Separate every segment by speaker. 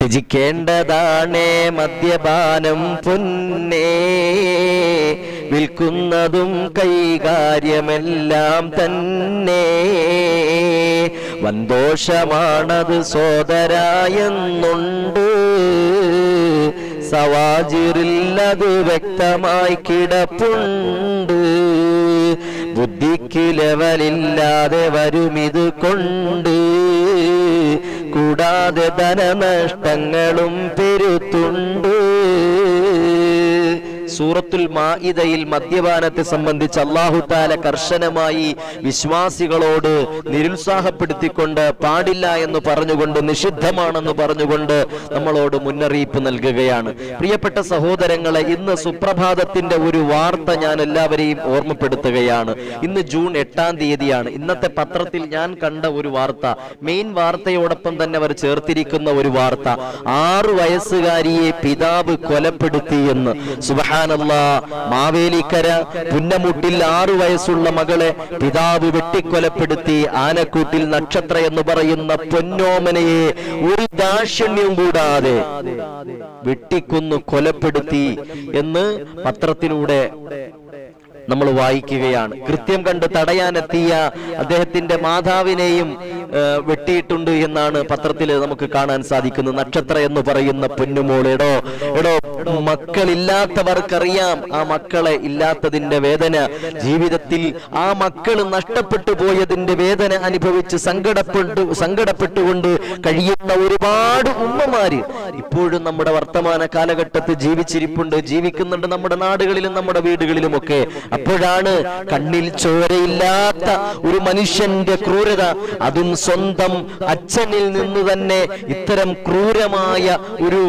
Speaker 1: ത്യജിക്കേണ്ടതാണേ മദ്യപാനം പൊന്നേ വിൽക്കുന്നതും കൈകാര്യമെല്ലാം തന്നെ വന്തോഷമാണത് സോദരായെന്നുണ്ട് സവാജിറില്ലത് വ്യക്തമായി കിടപ്പുണ്ട് ബുദ്ധിക്ക് ലെവലില്ലാതെ വരുമിത് കൊണ്ട് കൂടാതെ ധനനഷ്ടങ്ങളും പെരുത്തുണ്ട് സൂറത്തുൽ മാഇദയിൽ മദ്യപാനത്തെ സംബന്ധിച്ച് അള്ളാഹു താല കർശനമായി വിശ്വാസികളോട് നിരുത്സാഹപ്പെടുത്തിക്കൊണ്ട് പാടില്ല എന്ന് പറഞ്ഞുകൊണ്ട് നിഷിദ്ധമാണെന്ന് പറഞ്ഞുകൊണ്ട് നമ്മളോട് മുന്നറിയിപ്പ് നൽകുകയാണ് പ്രിയപ്പെട്ട സഹോദരങ്ങളെ ഇന്ന് സുപ്രഭാതത്തിന്റെ ഒരു വാർത്ത ഞാൻ എല്ലാവരെയും ഓർമ്മപ്പെടുത്തുകയാണ് ഇന്ന് ജൂൺ എട്ടാം തീയതിയാണ് ഇന്നത്തെ പത്രത്തിൽ ഞാൻ കണ്ട ഒരു വാർത്ത മെയിൻ വാർത്തയോടൊപ്പം തന്നെ അവർ ചേർത്തിരിക്കുന്ന ഒരു വാർത്ത ആറു വയസ്സുകാരിയെ പിതാവ് കൊലപ്പെടുത്തി എന്ന് സുബഹാനല്ല മാവേലിക്കര പുന്നമുട്ടിൽ ആറു വയസ്സുള്ള മകളെ പിതാവ് വെട്ടിക്കൊലപ്പെടുത്തി ആനക്കൂട്ടിൽ നക്ഷത്ര എന്ന് പറയുന്ന പൊന്നോമനയെ ഒരു ദാക്ഷിണ്യവും കൂടാതെ വെട്ടിക്കൊന്നു കൊലപ്പെടുത്തി എന്ന് പത്രത്തിലൂടെ നമ്മൾ വായിക്കുകയാണ് കൃത്യം കണ്ട് തടയാനെത്തിയ അദ്ദേഹത്തിന്റെ മാതാവിനെയും ആ, വെട്ടിയിട്ടുണ്ട് എന്നാണ് പത്രത്തിൽ നമുക്ക് കാണാൻ സാധിക്കുന്നത് നക്ഷത്ര എന്ന് പറയുന്ന പൊന്നുമോൾ എടോ എടോ മക്കളില്ലാത്തവർക്കറിയാം ആ മക്കളെ ഇല്ലാത്തതിന്റെ വേദന ജീവിതത്തിൽ ആ മക്കൾ നഷ്ടപ്പെട്ടു പോയതിന്റെ വേദന അനുഭവിച്ച് സങ്കടപ്പെട്ടു സങ്കടപ്പെട്ടുകൊണ്ട് കഴിയുന്ന ഒരുപാട് ഉമ്മമാര് ഇപ്പോഴും നമ്മുടെ വർത്തമാന കാലഘട്ടത്തിൽ ജീവിച്ചിരിപ്പുണ്ട് ജീവിക്കുന്നുണ്ട് നമ്മുടെ നാടുകളിലും നമ്മുടെ വീടുകളിലുമൊക്കെ അപ്പോഴാണ് കണ്ണിൽ ചോരയില്ലാത്ത ഒരു മനുഷ്യന്റെ ക്രൂരത അതും സ്വന്തം അച്ഛനിൽ നിന്ന് തന്നെ ഇത്തരം ക്രൂരമായ ഒരു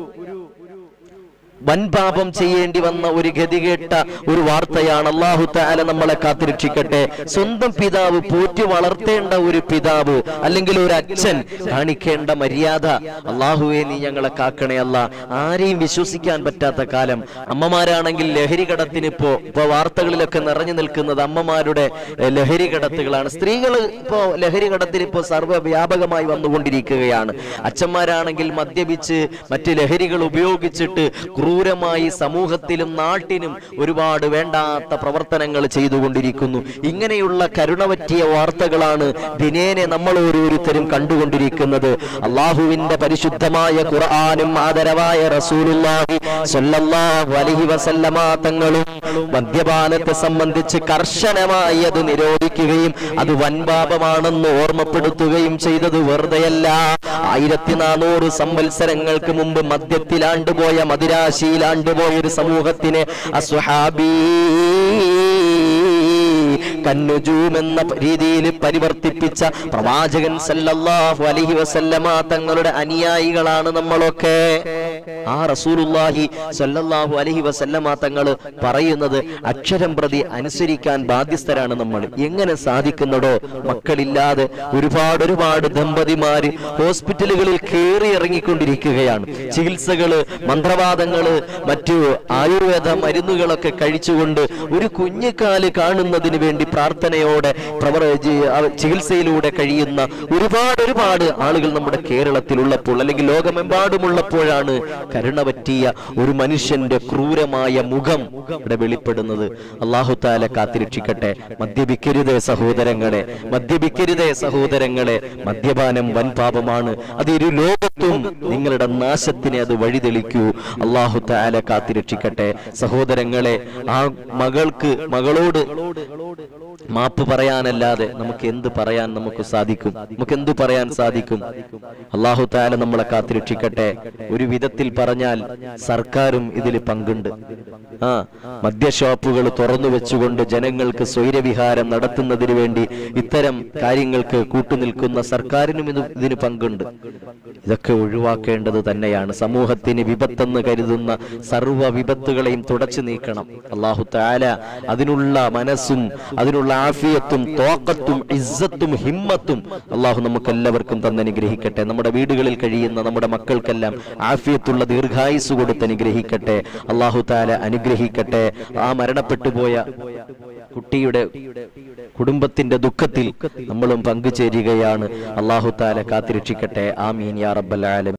Speaker 1: വൻപാപം ചെയ്യേണ്ടി വന്ന ഒരു ഗതികെട്ട ഒരു വാർത്തയാണ് അള്ളാഹു താല നമ്മളെ കാത്തിരക്ഷിക്കട്ടെ സ്വന്തം പിതാവ് പോറ്റി വളർത്തേണ്ട ഒരു പിതാവ് അല്ലെങ്കിൽ ഒരു അച്ഛൻ കാണിക്കേണ്ട മര്യാദ അള്ളാഹുവെ നീ ഞങ്ങളെ കാക്കണേ അല്ല ആരെയും വിശ്വസിക്കാൻ പറ്റാത്ത കാലം അമ്മമാരാണെങ്കിൽ ലഹരി കടത്തിന് ഇപ്പോ ഇപ്പൊ വാർത്തകളിലൊക്കെ നിറഞ്ഞു നിൽക്കുന്നത് അമ്മമാരുടെ എഹ്, ലഹരി കടത്തുകളാണ് സ്ത്രീകൾ ഇപ്പോ ലഹരി കടത്തിന് ഇപ്പോ സർവ്വവ്യാപകമായി വന്നുകൊണ്ടിരിക്കുകയാണ് അച്ഛന്മാരാണെങ്കിൽ മദ്യപിച്ച് മറ്റ് ലഹരികൾ ഉപയോഗിച്ചിട്ട് ക്രൂരമായി സമൂഹത്തിലും നാട്ടിനും ഒരുപാട് വേണ്ടാത്ത പ്രവർത്തനങ്ങൾ ചെയ്തുകൊണ്ടിരിക്കുന്നു ഇങ്ങനെയുള്ള കരുണ പറ്റിയ വാർത്തകളാണ് ദിനേനെ നമ്മൾ ഓരോരുത്തരും കണ്ടുകൊണ്ടിരിക്കുന്നത് അള്ളാഹുവിന്റെ പരിശുദ്ധമായ ഖുർആാനും ആദരവായ റസൂലുള്ളാഹി സ്വല്ലല്ലാഹു അലൈഹി വസല്ലമ തങ്ങളും മദ്യപാനത്തെ സംബന്ധിച്ച് കർശനമായി അത് നിരോധിക്കുകയും അത് വൻപാപമാണെന്ന് ഓർമ്മപ്പെടുത്തുകയും ചെയ്തത് വെറുതെയല്ല ആയിരത്തി നാനൂറ് സംവത്സരങ്ങൾക്ക് മുമ്പ് മദ്യത്തിലാണ്ടുപോയ മദിരാശിയിലാണ്ടുപോയ ഒരു സമൂഹത്തിനെ അസ്വഹാബീ കന്നുജൂം എന്ന രീതിയിൽ പരിവർത്തിപ്പിച്ച പ്രവാചകൻ സല്ലല്ലാഹു അലൈഹി വസല്ലമ തങ്ങളുടെ അനുയായികളാണ് നമ്മളൊക്കെ ആ റസൂലുള്ളാഹി സല്ലല്ലാഹു അലൈഹി വസല്ലമ തങ്ങൾ പറയുന്നത് അക്ഷരം പ്രതി അനുസരിക്കാൻ ബാധ്യസ്ഥരാണ് നമ്മൾ എങ്ങനെ സാധിക്കുന്നതോ മക്കളില്ലാതെ ഒരുപാട് ഒരുപാട് ദമ്പതിമാര് ഹോസ്പിറ്റലുകളിൽ കയറി ഇറങ്ങിക്കൊണ്ടിരിക്കുകയാണ് ചികിത്സകള് മന്ത്രവാദങ്ങള് മറ്റു ആയുർവേദ മരുന്നുകളൊക്കെ കഴിച്ചുകൊണ്ട് ഒരു കുഞ്ഞിക്കാല് കാണുന്നതിന് വേണ്ടി പ്രാർത്ഥനയോടെ പ്രവർ ജി- അവ- ചികിത്സയിലൂടെ കഴിയുന്ന ഒരുപാട് ഒരുപാട് ആളുകൾ നമ്മുടെ കേരളത്തിലുള്ളപ്പോൾ അല്ലെങ്കിൽ ലോകമെമ്പാടുമുള്ളപ്പോഴാണ് കരുണ പറ്റിയ ഒരു മനുഷ്യന്റെ ക്രൂരമായ മുഖം ഇവിടെ വെളിപ്പെടുന്നത് അള്ളാഹു താല കാത്തിരക്ഷിക്കട്ടെ മദ്യപിക്കരുതേ സഹോദരങ്ങളെ മദ്യപിക്കരുതേ സഹോദരങ്ങളെ മദ്യപാനം വൻ പാപമാണ് അത് ഇരു ലോകത്തും നിങ്ങളുടെ നാശത്തിനെ അത് വഴിതെളിക്കൂ അള്ളാഹു താല കാത്തിരക്ഷിക്കട്ടെ സഹോദരങ്ങളെ ആ മകൾക്ക് മകളോട് മാപ്പ് പറയാനല്ലാതെ നമുക്ക് എന്ത് പറയാൻ നമുക്ക് സാധിക്കും നമുക്ക് എന്ത് പറയാൻ സാധിക്കും അള്ളാഹു താല നമ്മളെ കാത്തിരക്ഷിക്കട്ടെ ഒരു വിധത്തിൽ പറഞ്ഞാൽ സർക്കാരും ഇതിൽ പങ്കുണ്ട് ആ മദ്യഷോപ്പുകൾ തുറന്നു വെച്ചുകൊണ്ട് ജനങ്ങൾക്ക് സ്വൈരവിഹാരം നടത്തുന്നതിന് വേണ്ടി ഇത്തരം കാര്യങ്ങൾക്ക് കൂട്ടുനിൽക്കുന്ന സർക്കാരിനും ഇത് ഇതിന് പങ്കുണ്ട് ഇതൊക്കെ ഒഴിവാക്കേണ്ടത് തന്നെയാണ് സമൂഹത്തിന് വിപത്തെന്ന് കരുതുന്ന സർവ്വ വിപത്തുകളെയും തുടച്ചു നീക്കണം അള്ളാഹു താല അതിനുള്ള മനസ്സും അതിനുള്ള ആഫിയത്തും തോക്കത്തും ഇസ്സത്തും ഹിമ്മത്തും അള്ളാഹു നമുക്ക് എല്ലാവർക്കും തന്നനുഗ്രഹിക്കട്ടെ നമ്മുടെ വീടുകളിൽ കഴിയുന്ന നമ്മുടെ മക്കൾക്കെല്ലാം ആഫിയത്തുള്ള ദീർഘായുസ് കൊടുത്ത് അനുഗ്രഹിക്കട്ടെ അള്ളാഹു താല അനുഗ്രഹിക്കട്ടെ ആ മരണപ്പെട്ടു പോയ കുട്ടിയുടെ കുടുംബത്തിന്റെ ദുഃഖത്തിൽ നമ്മളും പങ്കുചേരുകയാണ് അള്ളാഹു താല കാത്തിരക്ഷിക്കട്ടെ ആമീൻ യാ റബ്ബൽ ആലമീൻ